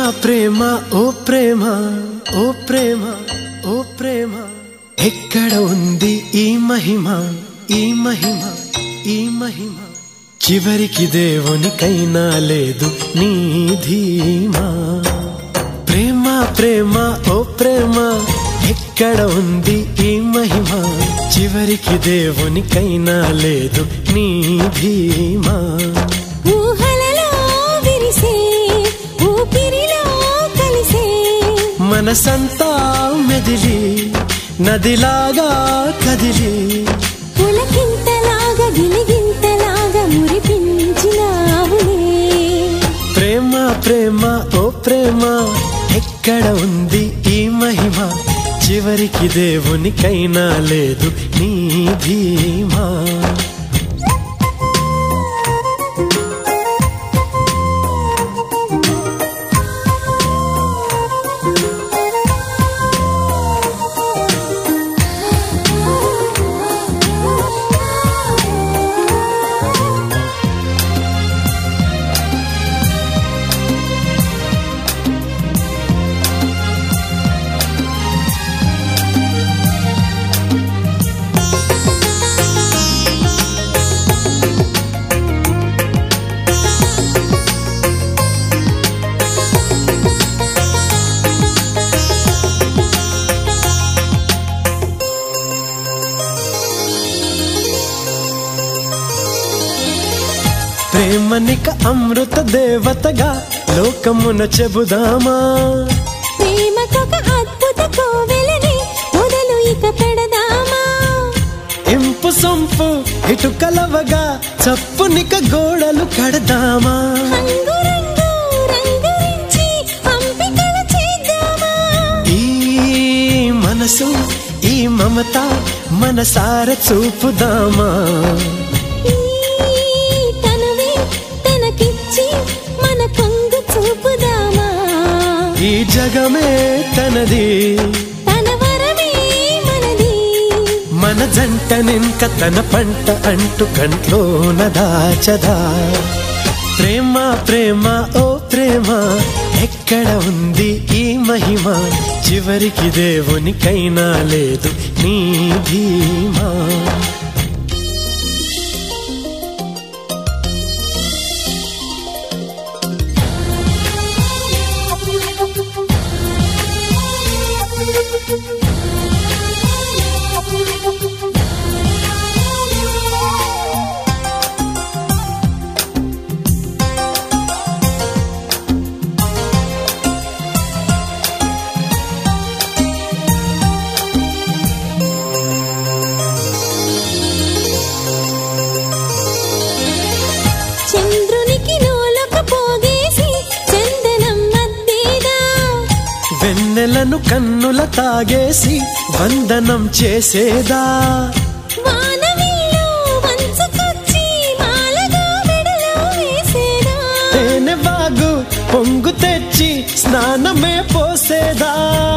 ప్రేమ ఓ ప్రేమ ఓ ప్రేమ ఓ ప్రేమ ఎక్కడ ఉంది ఈ మహిమ ఈ మహిమ ఈ మహిమ చివరికి దేవునికైనా లేదు నీ ధీమా ప్రేమ ప్రేమ ఓ ప్రేమ ఎక్కడ ఉంది ఈ మహిమ చివరికి దేవునికైనా లేదు నీ ధీమా ఊహలలో విరిసే ఊపిరిలో కలిసే మనసంతా మెదిలి నదిలాగా కదిలి పులకింతలాగా గిలిగింతలాగా మురిపించినావులే ప్రేమ ప్రేమ ఓ ప్రేమ ఎక్కడ ఉంది ఈ మహిమ చివరికి దేవునికైనా లేదు నీ ధీమా ప్రేమనిక అమృత దేవతగా లోకమున చెబుదామా ప్రేమకొక అద్భుత కోవెలని మొదలు ఇక పెడదామా ఇంపు సొంపు ఇటు కలవగా చప్పునిక గోడలు కడదామా రంగు రంగు రంగురించి అంపికల చేద్దామా ఈ మనసు ఈ మమత మనసార చూపుదామా ఈ తనువే తనకిచ్చి మన కొంగు చూపుదామా ఈ జగమే తనది తన వరమే మనది మన జంట నింక తన పంట అంటు కంట్లోన దాచదా ప్రేమ ప్రేమ ఓ ప్రేమ ఎక్కడ ఉంది ఈ మహిమ చివరికి దేవునికైనా లేదు నీ ధీమా చంద్రునికి నూలొక పోగేసి చందనం మద్దేదా వెన్నెలను కన్నుల తాగేసి వందనం చేసేదా వానవిల్లు వంచుకొచ్చి మాలగా మెడలో వేసేదా తేనె బాగు పొంగు తెచ్చి స్నానమే పోసేదా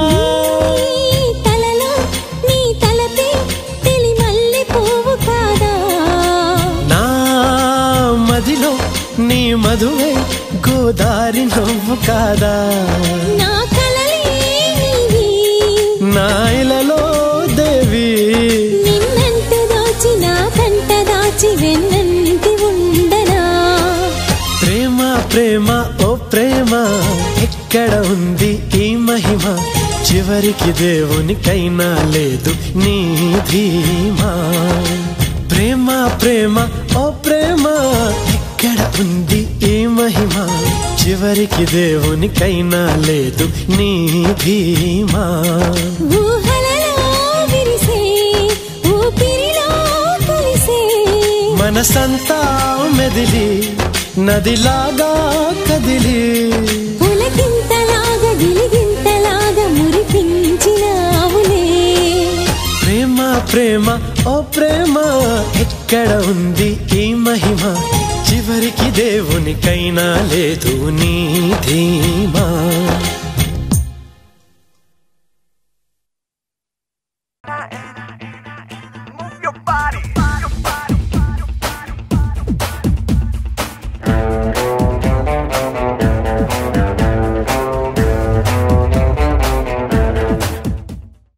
నీ తలలో నీ తలపే తెలి మల్లె పువ్వు కాదా నా మదిలో నీ మధువే గోదారి నవ్వు కాదా నా కలలే నీవి నా ఇలలో దేవి నిన్నంట దాచి నా కంట దాచి వెన్నంటి ఉండనా ప్రేమ ప్రేమ ఓ ప్రేమ ఎక్కడ ఉంది ఈ మహిమ చివరికి దేవునికైనా లేదు నీ ధీమా ప్రేమ ప్రేమ ఓ ప్రేమ ఎక్కడ ఉంది ఈ మహిమ చివరికి దేవునికైనా లేదు నీ ధీమా ఊహలలో విరిసే ఊపిరిలో కలిసే మనసంతా మెదిలి నదిలాగా కదిలి పులకింతలాగా గిలిగింతలాగా మురిపించినావులే ప్రేమ ప్రేమ ఓ ప్రేమ ఎక్కడ ఉంది ఈ మహిమ చివరికి దేవునికైనా లేదు నీ ధీమా